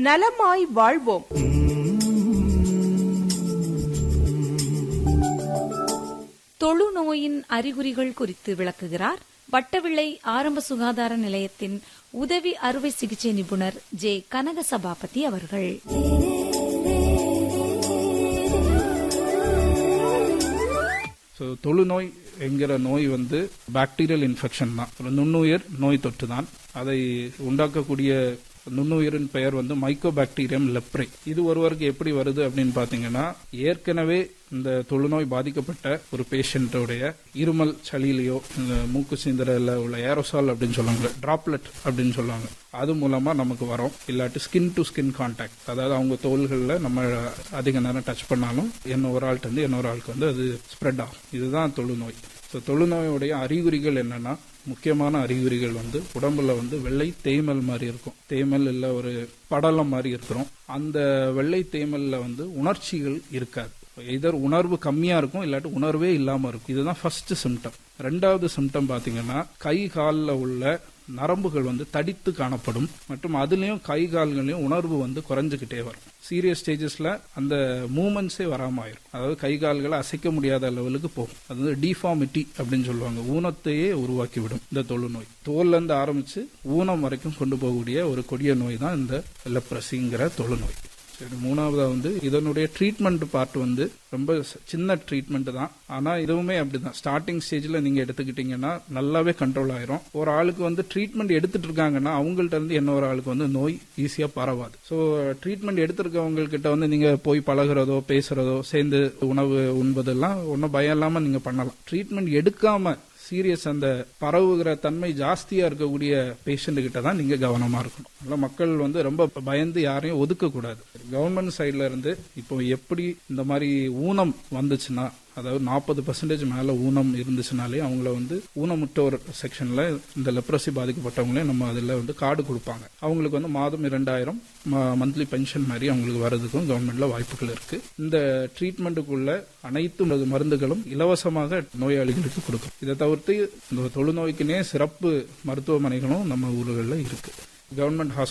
நலமாய் வாழ்வோம் தொழுநோயின் அறிகுறிகள் குறித்து விளக்குகிறார் வட்டவிளை ஆரம்ப சுகாதார நிலையத்தின் உதவி அறுவை சிகிச்சை நிபுணர் ஜே கனக சபாபதி அவர்கள் ஸோ தொழுநோய் என்கிற நோய் வந்து பாக்டீரியல் இன்ஃபெக்ஷன் தான் ஒரு நுண்ணுயிர் நோய் தொற்று தான் அதை உண்டாக்கக்கூடிய நுண்ணுயிரின் பெயர் வந்து மைக்கோபாக்டீரியம் லெப்ரை இது ஒருவருக்கு எப்படி வருது அப்படின்னு பார்த்தீங்கன்னா ஏற்கனவே இந்த தொழுநோய் பாதிக்கப்பட்ட ஒரு பேஷண்ட்டோடைய இருமல் சளியிலையோ இந்த மூக்கு சிந்தரில் உள்ள ஏரோசால் அப்படின்னு சொல்லுவாங்க டிராப்லெட் அப்படின்னு சொல்லுவாங்க அது மூலமா நமக்கு வரும் இல்லாட்டி ஸ்கின் டு ஸ்கின் கான்டாக்ட் அதாவது அவங்க தோள்களில் நம்ம அதிக நேரம் டச் பண்ணாலும் என்ன ஒரு ஆள்கிட்ட இருந்து இன்னொரு ஆளுக்கு வந்து அது ஸ்ப்ரெட் ஆகும் இதுதான் தொழுநோய் ஸோ தொழுநோயுடைய அறிகுறிகள் என்னன்னா முக்கியமான அறிகுறிகள் வந்து உடம்புல வந்து வெள்ளை தேய்மல் மாதிரி இருக்கும் தேய்மல் இல்லை ஒரு படலம் மாதிரி இருக்கிறோம் அந்த வெள்ளை தேய்மல்ல வந்து உணர்ச்சிகள் இருக்காது எதர் உணர்வு கம்மியா இருக்கும் இல்லாட்டி உணர்வே இல்லாம இருக்கும் இதுதான் ஃபர்ஸ்ட் சிம்டம் ரெண்டாவது சிம்டம் பாத்தீங்கன்னா கை காலில் உள்ள நரம்புகள் வந்து தடித்து காணப்படும் மற்றும் அதுலயும் கை கால்களையும் உணர்வு வந்து குறைஞ்சுக்கிட்டே வரும் சீரியஸ் ஸ்டேஜஸ்ல அந்த மூமெண்ட்ஸே வராம ஆயிரும் அதாவது கை கால்களை அசைக்க முடியாத லெவலுக்கு போகும் அது வந்து டிஃபார்மிட்டி அப்படின்னு சொல்லுவாங்க ஊனத்தையே உருவாக்கி விடும் இந்த தொழுநோய் தோல்ல இருந்து ஆரம்பிச்சு ஊனம் வரைக்கும் கொண்டு போகக்கூடிய ஒரு கொடிய நோய் தான் இந்த லெப்ரசிங்கிற தொழுநோய் சரி மூணாவதா வந்து இதனுடைய ட்ரீட்மெண்ட் பார்ட் வந்து ரொம்ப சின்ன ட்ரீட்மெண்ட் தான் ஆனா இதுவுமே அப்படிதான் ஸ்டார்டிங் ஸ்டேஜ்ல நீங்க எடுத்துக்கிட்டீங்கன்னா நல்லாவே கண்ட்ரோல் ஆயிரும் ஒரு ஆளுக்கு வந்து ட்ரீட்மெண்ட் எடுத்துட்டு இருக்காங்கன்னா அவங்கள்ட்ட இருந்து இன்னொரு ஆளுக்கு வந்து நோய் ஈஸியா பரவாது ஸோ ட்ரீட்மெண்ட் எடுத்திருக்கவங்க கிட்ட வந்து நீங்க போய் பழகுறதோ பேசுறதோ சேர்ந்து உணவு உண்பதெல்லாம் ஒன்றும் பயம் இல்லாம நீங்க பண்ணலாம் ட்ரீட்மெண்ட் எடுக்காம சீரியஸ் அந்த பரவுகிற தன்மை ஜாஸ்தியா இருக்கக்கூடிய பேஷண்ட் கிட்ட தான் நீங்க கவனமா இருக்கணும் அதனால மக்கள் வந்து ரொம்ப பயந்து யாரையும் ஒதுக்க கூடாது கவர்மெண்ட் சைட்ல இருந்து இப்போ எப்படி இந்த மாதிரி ஊனம் வந்துச்சுன்னா அதாவது நாற்பது பர்சன்டேஜ் மேல ஊனம் இருந்துச்சுனாலே அவங்கள வந்து ஊனமுற்றோர் செக்ஷன்ல இந்த லெப்ரசி பாதிக்கப்பட்டவங்களே நம்ம அதில் வந்து கார்டு கொடுப்பாங்க அவங்களுக்கு வந்து மாதம் இரண்டாயிரம் மந்த்லி பென்ஷன் மாதிரி அவங்களுக்கு வர்றதுக்கும் கவர்மெண்ட்ல வாய்ப்புகள் இருக்கு இந்த ட்ரீட்மெண்ட்டுக்குள்ள அனைத்து மருந்துகளும் இலவசமாக நோயாளிகளுக்கு கொடுக்கும் இதை தவிர்த்து இந்த தொழுநோய்க்குனே சிறப்பு மருத்துவமனைகளும் நம்ம ஊர்களில் இருக்கு கவர்மெண்ட் ஹாஸ்பிட்டல்